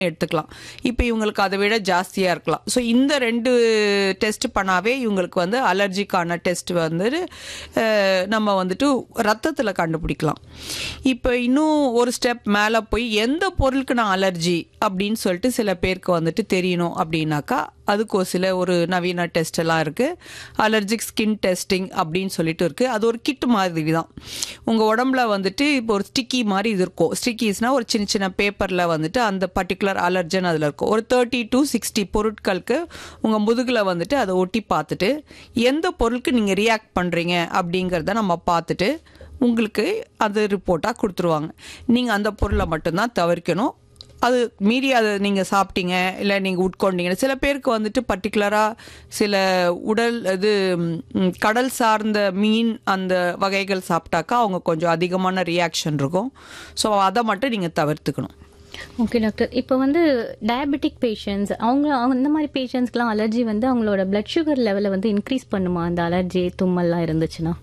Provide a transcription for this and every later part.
எடுத்துக்கலாம் இப்போ இவங்களுக்கு அதை விட ஜாஸ்தியாக இருக்கலாம் ஸோ இந்த ரெண்டு டெஸ்ட் பண்ணாவே இவங்களுக்கு வந்து அலர்ஜிக்கான டெஸ்ட் வந்து அஹ், நம்ம வந்துட்டு ரத்தத்தில் கண்டுபிடிக்கலாம் இப்போ இன்னும் ஒரு ஸ்டெப் மேலே போய் எந்த பொருளுக்கு நான் அலர்ஜி அப்படின்னு சொல்லிட்டு சில பேருக்கு வந்துட்டு தெரியணும் அப்படின்னாக்கா அதுக்கு ஒரு சில ஒரு நவீன டெஸ்ட் எல்லாம் இருக்குது அலர்ஜிக் ஸ்கின் டெஸ்டிங் அப்படின்னு சொல்லிட்டு இருக்குது அது ஒரு கிட் மாதிரி தான் உங்கள் உடம்புல வந்துட்டு இப்போ ஒரு ஸ்டிக்கி மாதிரி இது இருக்கும் ஸ்டிக்கிஸ்னால் ஒரு சின்ன சின்ன பேப்பரில் வந்துட்டு அந்த பர்டிகுலர் அலர்ஜன் அதில் இருக்கும் ஒரு தேர்ட்டி டு சிக்ஸ்டி பொருட்களுக்கு உங்கள் முதுகில் வந்துட்டு அதை ஒட்டி பார்த்துட்டு எந்த பொருளுக்கு நீங்கள் ரியாக்ட் பண்ணுறீங்க அப்படிங்கிறத நம்ம பார்த்துட்டு உங்களுக்கு அது ரிப்போர்ட்டாக கொடுத்துருவாங்க நீங்கள் அந்த பொருளை மட்டும்தான் தவிர்க்கணும் அது மீறி அதை நீங்கள் சாப்பிட்டீங்க இல்லை நீங்கள் உட்கொண்டீங்க சில பேருக்கு வந்துட்டு பர்டிகுலராக சில உடல் இது ம், கடல் சார்ந்த மீன் அந்த வகைகள் சாப்பிட்டாக்கா அவங்க கொஞ்சம் அதிகமான ரியாக்ஷன் இருக்கும் ஸோ அதை மட்டும் நீங்கள் தவிர்த்துக்கணும் ஓகே டாக்டர் இப்போ வந்து டயபெட்டிக் பேஷண்ட்ஸ் அவங்க அவங்க இந்த மாதிரி பேஷண்ட்ஸ்க்குலாம் அலர்ஜி வந்து அவங்களோட பிளட் சுகர் லெவலை வந்து இன்க்ரீஸ் பண்ணுமா அந்த அலர்ஜி தும்மல்லாம் இருந்துச்சுன்னா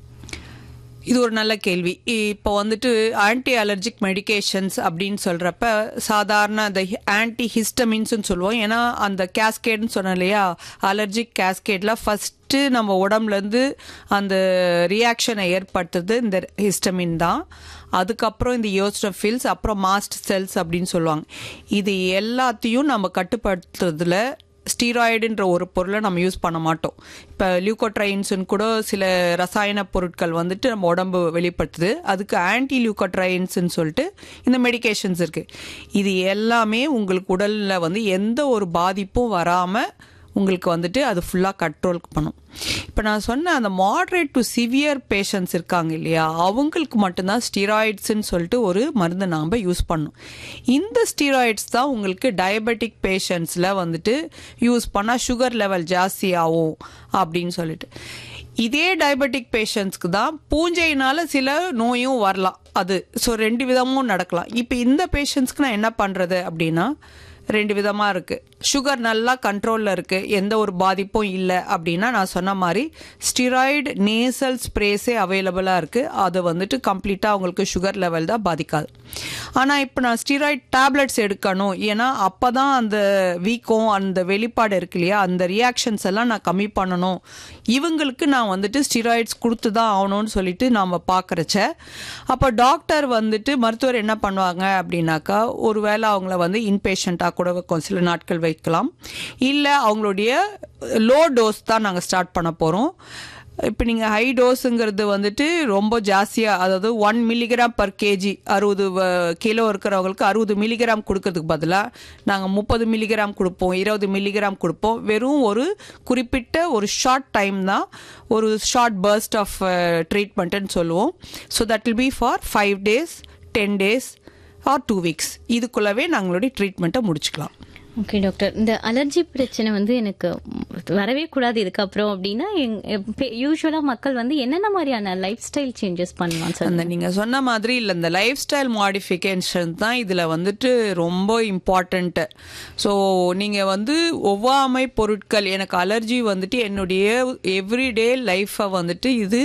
இது ஒரு நல்ல கேள்வி இப்போ வந்துட்டு ஆன்டி அலர்ஜிக் மெடிகேஷன்ஸ் அப்படின்னு சொல்கிறப்ப சாதாரண அந்த ஆன்டி ஹிஸ்டமின்ஸ்னு சொல்லுவோம் ஏன்னா அந்த கேஸ்கேட்னு சொன்னேன் இல்லையா அலர்ஜிக் கேஸ்கேடில் ஃபஸ்ட்டு நம்ம உடம்புலேருந்து அந்த ரியாக்ஷனை ஏற்படுத்துறது இந்த ஹிஸ்டமின் தான் அதுக்கப்புறம் இந்த யோஸ்டோஃபில்ஸ் அப்புறம் மாஸ்ட் செல்ஸ் அப்படின்னு சொல்லுவாங்க இது எல்லாத்தையும் நம்ம கட்டுப்படுத்துறதுல ஸ்டீராய்டுன்ற ஒரு பொருளை நம்ம யூஸ் பண்ண மாட்டோம் இப்போ லியூகோட்ரைன்ஸ்னு கூட சில ரசாயன பொருட்கள் வந்துட்டு நம்ம உடம்பு வெளிப்படுத்துது அதுக்கு ஆன்டி லியூகோட்ரைன்ஸ்னு சொல்லிட்டு இந்த மெடிகேஷன்ஸ் இருக்குது இது எல்லாமே உங்களுக்கு உடலில் வந்து எந்த ஒரு பாதிப்பும் வராமல் உங்களுக்கு வந்துட்டு அது ஃபுல்லாக கண்ட்ரோல் பண்ணும் இப்போ நான் சொன்ன அந்த மாட்ரேட் டு சிவியர் பேஷண்ட்ஸ் இருக்காங்க இல்லையா அவங்களுக்கு மட்டும்தான் ஸ்டீராய்ட்ஸ்ன்னு சொல்லிட்டு ஒரு மருந்து நாம் யூஸ் பண்ணணும் இந்த ஸ்டீராய்ட்ஸ் தான் உங்களுக்கு டயபெட்டிக் பேஷண்ட்ஸில் வந்துட்டு யூஸ் பண்ணால் சுகர் லெவல் ஜாஸ்தி ஆகும் அப்படின்னு சொல்லிட்டு இதே டயபெட்டிக் பேஷண்ட்ஸ்க்கு தான் பூஞ்சையினால சில நோயும் வரலாம் அது ஸோ ரெண்டு விதமும் நடக்கலாம் இப்போ இந்த பேஷண்ட்ஸ்க்கு நான் என்ன பண்ணுறது அப்படின்னா ரெண்டு விதமாக இருக்குது சுகர் நல்லா கண்ட்ரோலில் இருக்குது எந்த ஒரு பாதிப்பும் இல்லை அப்படின்னா நான் சொன்ன மாதிரி ஸ்டிராய்டு நேசல் ஸ்ப்ரேஸே அவைலபிளாக இருக்குது அது வந்துட்டு கம்ப்ளீட்டாக அவங்களுக்கு சுகர் லெவல் தான் பாதிக்காது ஆனால் இப்போ நான் ஸ்டிராய்ட் டேப்லெட்ஸ் எடுக்கணும் ஏன்னா அப்போ தான் அந்த வீக்கம் அந்த வெளிப்பாடு இருக்கு இல்லையா அந்த ரியாக்ஷன்ஸ் எல்லாம் நான் கம்மி பண்ணணும் இவங்களுக்கு நான் வந்துட்டு ஸ்டிராய்ட்ஸ் கொடுத்து தான் ஆகணும்னு சொல்லிட்டு நாம் பார்க்குறச்ச அப்போ டாக்டர் வந்துட்டு மருத்துவர் என்ன பண்ணுவாங்க அப்படின்னாக்கா ஒருவேளை அவங்கள வந்து இன்பேஷண்ட்டாக கூட கொஞ்சம் சில நாட்கள் வைக்கலாம் இல்லை அவங்களுடைய லோ டோஸ் தான் நாங்கள் ஸ்டார்ட் பண்ண போகிறோம் இப்போ நீங்கள் ஹை டோஸுங்கிறது வந்துட்டு ரொம்ப ஜாஸ்தியாக அதாவது ஒன் மில்லிகிராம் பர் கேஜி அறுபது கிலோ இருக்கிறவங்களுக்கு அறுபது மில்லிகிராம் கொடுக்கறதுக்கு பதிலாக நாங்கள் முப்பது மில்லிகிராம் கொடுப்போம் இருபது மில்லிகிராம் கொடுப்போம் வெறும் ஒரு குறிப்பிட்ட ஒரு ஷார்ட் டைம் தான் ஒரு ஷார்ட் பர்ஸ்ட் ஆஃப் ட்ரீட்மெண்ட்டுன்னு சொல்லுவோம் so that will be for five days ten days or two weeks இதுக்குள்ளவே நாங்களுடைய ட்ரீட்மெண்ட்டை முடிச்சுக்கலாம் ஓகே டாக்டர் இந்த அலர்ஜி பிரச்சனை வந்து எனக்கு வரவே கூடாது இதுக்கப்புறம் அப்படின்னா யூஸ்வலா மக்கள் வந்து என்னென்ன மாதிரியான லைஃப் ஸ்டைல் சேஞ்சஸ் பண்ணலாம் சார் அந்த நீங்க சொன்ன மாதிரி இல்ல இந்த லைஃப் ஸ்டைல் மாடிஃபிகேஷன் தான் இதுல வந்துட்டு ரொம்ப இம்பார்ட்டன்ட் ஸோ நீங்க வந்து ஒவ்வாமை பொருட்கள் எனக்கு அலர்ஜி வந்துட்டு என்னுடைய எவ்ரிடே லைஃப்பை வந்துட்டு இது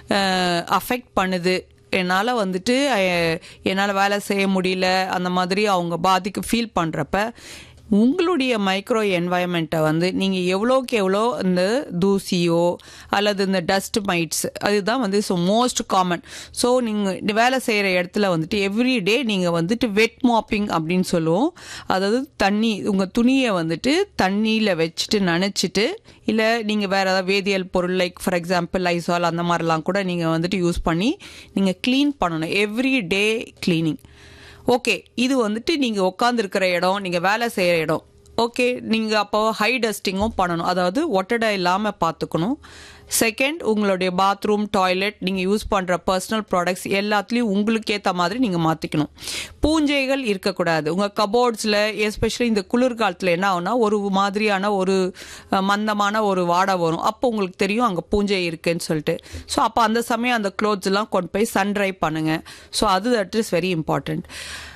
அஃபெக்ட் பண்ணுது என்னால் வந்துட்டு அஹ், என்னால் வேலை செய்ய முடியல அந்த மாதிரி அவங்க பாதிக்கு ஃபீல் பண்ணுறப்ப உங்களுடைய மைக்ரோ என்வாயன்மெண்ட்டை வந்து நீங்கள் எவ்வளோக்கு எவ்வளோ இந்த தூசியோ அல்லது இந்த டஸ்ட் மைட்ஸ் அதுதான் வந்து ஸோ மோஸ்ட் காமன் ஸோ நீங்கள் வேலை செய்கிற இடத்துல வந்துட்டு எவ்ரி டே நீங்கள் வந்துட்டு வெட் மாப்பிங் அப்படின்னு சொல்லுவோம் அதாவது தண்ணி உங்கள் துணியை வந்துட்டு தண்ணியில் வச்சுட்டு நனைச்சிட்டு இல்லை நீங்கள் வேறு ஏதாவது வேதியியல் பொருள் லைக் ஃபார் எக்ஸாம்பிள் லைசால் அந்த மாதிரிலாம் கூட நீங்கள் வந்துட்டு யூஸ் பண்ணி நீங்கள் க்ளீன் பண்ணணும் எவ்ரி டே க்ளீனிங் ஓகே இது வந்துட்டு நீங்கள் உட்காந்துருக்கிற இடம் நீங்கள் வேலை செய்கிற இடம் ஓகே நீங்கள் அப்போ ஹை டஸ்டிங்கும் பண்ணணும் அதாவது ஒட்டடை இல்லாமல் பார்த்துக்கணும் செகண்ட் உங்களுடைய பாத்ரூம் டாய்லெட் நீங்கள் யூஸ் பண்ணுற பர்சனல் ப்ராடக்ட்ஸ் எல்லாத்துலேயும் உங்களுக்கு ஏற்ற மாதிரி நீங்கள் மாற்றிக்கணும் பூஞ்சைகள் இருக்கக்கூடாது உங்கள் கபோர்ட்ஸில் எஸ்பெஷலி இந்த குளிர்காலத்தில் என்ன ஆகும்னா ஒரு மாதிரியான ஒரு அஹ், மந்தமான ஒரு வாடை வரும் அப்போ உங்களுக்கு தெரியும் அங்கே பூஞ்சை இருக்குன்னு சொல்லிட்டு ஸோ அப்போ அந்த சமயம் அந்த clothes எல்லாம் கொண்டு போய் சன் ட்ரை பண்ணுங்கள் ஸோ அது தட் இஸ் வெரி இம்பார்ட்டண்ட்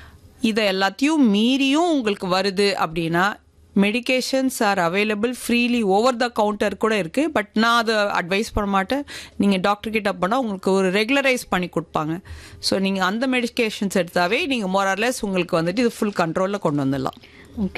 இதை எல்லாத்தையும் மீறியும் உங்களுக்கு வருது அப்படின்னா medications are available freely over the counter கூட இருக்குது பட் நான் அதை அட்வைஸ் பண்ண மாட்டேன் நீங்கள் டாக்டர் கிட்ட போனால் உங்களுக்கு ஒரு ரெகுலரைஸ் பண்ணி கொடுப்பாங்க ஸோ நீங்கள் அந்த மெடிகேஷன்ஸ் எடுத்தாவே நீங்கள் மோரர்லெஸ் உங்களுக்கு வந்துட்டு இது ஃபுல் கண்ட்ரோலில் கொண்டு வந்துடலாம்